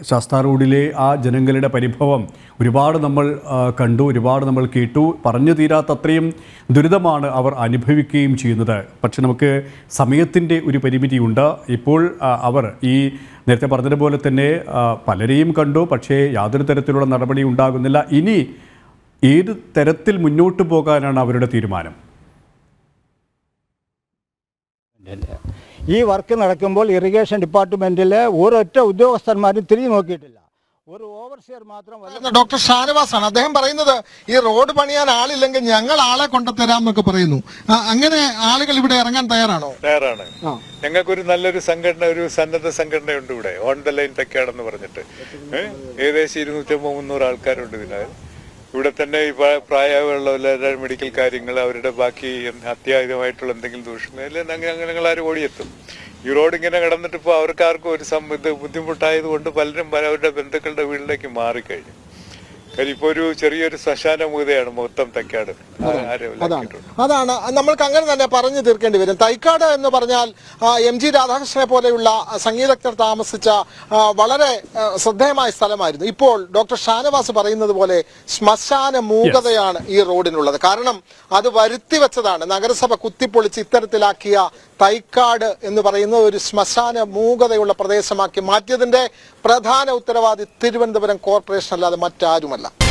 ശാസ്താ റോഡിലെ ആ ജനങ്ങളുടെ പരിഭവം ഒരുപാട് നമ്മൾ ആ, കണ്ടു ഒരുപാട് നമ്മൾ കേട്ടു പറഞ്ഞു തീരാത്തത്രയും ദുരിതമാണ് അവർ അനുഭവിക്കുകയും ചെയ്യുന്നത് പക്ഷെ നമുക്ക് സമയത്തിൻ്റെ ഒരു പരിമിതിയുണ്ട് ഇപ്പോൾ ആ, അവർ ഈ നേരത്തെ പറഞ്ഞതുപോലെ തന്നെ ആ, പലരെയും കണ്ടു പക്ഷേ യാതൊരു തരത്തിലുള്ള നടപടി ഉണ്ടാകുന്നില്ല ഇനി ഏത് തരത്തിൽ മുന്നോട്ട് പോകാനാണ് അവരുടെ തീരുമാനം ഈ വർക്ക് നടക്കുമ്പോൾ ഇറിഗേഷൻ ഡിപ്പാർട്ട്മെന്റിൽ ഒരൊറ്റ ഉദ്യോഗസ്ഥന്മാരും തിരിഞ്ഞു നോക്കിയിട്ടില്ല ഒരു ഓവർസിയർ മാത്രം വല്ല- പറയുന്ന ഡോക്ടർ ഷാനവാസ് ആണ് അദ്ദേഹം പറയുന്നത് ഈ റോഡ് പണിയാൻ ആളില്ലെങ്കിൽ ഞങ്ങൾ ആളെ കൊണ്ടുതരാം എന്നൊക്കെ പറയുന്നു ആ, അങ്ങനെ ആളുകൾ ഇവിടെ ഇറങ്ങാൻ തയ്യാറാണോ തയ്യാറാണ് ഞങ്ങൾക്കൊരു നല്ലൊരു സംഘടന ഒരു സന്നദ്ധ സംഘടനയുണ്ട് ഇവിടെ ഓൺ ദ ലൈൻ തെക്കാടെന്ന് പറഞ്ഞിട്ട് ഏ? ഏകദേശം ഇരുന്നൂറ്റമ്പത് മുന്നൂറ് ആൾക്കാരുണ്ട് ഇതിനകത്ത് ഇവിടെ തന്നെ ഈ പ്രാ- പ്രായമുള്ളവരുടെ മെഡിക്കൽ കാര്യങ്ങൾ അവരുടെ ബാക്കി എന്ത് അത്യാഹിതമായിട്ടുള്ള എന്തെങ്കിലും ദൂഷണം എല്ലാം ഞങ്ങൾ ഞങ്ങളാരും ഓടിയെത്തും ഈ റോഡ് ഇങ്ങനെ കിടന്നിട്ട് ഇപ്പോൾ അവർക്കാർക്കും ഒരു സം ഇത് ബുദ്ധിമുട്ടായത് കൊണ്ട് പലരും പല അവരുടെ ബന്ധുക്കളുടെ വീട്ടിലേക്ക് മാറിക്കഴിഞ്ഞു കാര്യം ഇപ്പോൾ ഒരു ചെറിയൊരു ശ്മശാന മൂതയാണ് മൊത്തം തെക്കാട് ആരും അതാണ് അതാണ് നമ്മൾക്ക് അങ്ങനെ തന്നെ പറഞ്ഞു തീർക്കേണ്ടി വരും തൈക്കാട് എന്ന് പറഞ്ഞാൽ ആ, എം ജി രാധാകൃഷ്ണനെ പോലെയുള്ള സംഗീതജ്ഞർ താമസിച്ച ആ, വളരെ ആ, ശ്രദ്ധേയമായ സ്ഥലമായിരുന്നു ഇപ്പോൾ ഡോക്ടർ ഷാനവാസ് പറയുന്നത് പോലെ ശ്മശാന മൂകതയാണ് ഈ റോഡിനുള്ളത് കാരണം അത് വരുത്തി വെച്ചതാണ് നഗരസഭ കുത്തിപ്പൊളിച്ച് ഇത്തരത്തിലാക്കിയ തൈക്കാട് എന്ന് പറയുന്ന ഒരു ശ്മശാന മൂകതയുള്ള പ്രദേശമാക്കി മാറ്റിയതിന്റെ പ്രധാന ഉത്തരവാദി തിരുവനന്തപുരം കോർപ്പറേഷൻ അല്ലാതെ മറ്റാരുമല്ല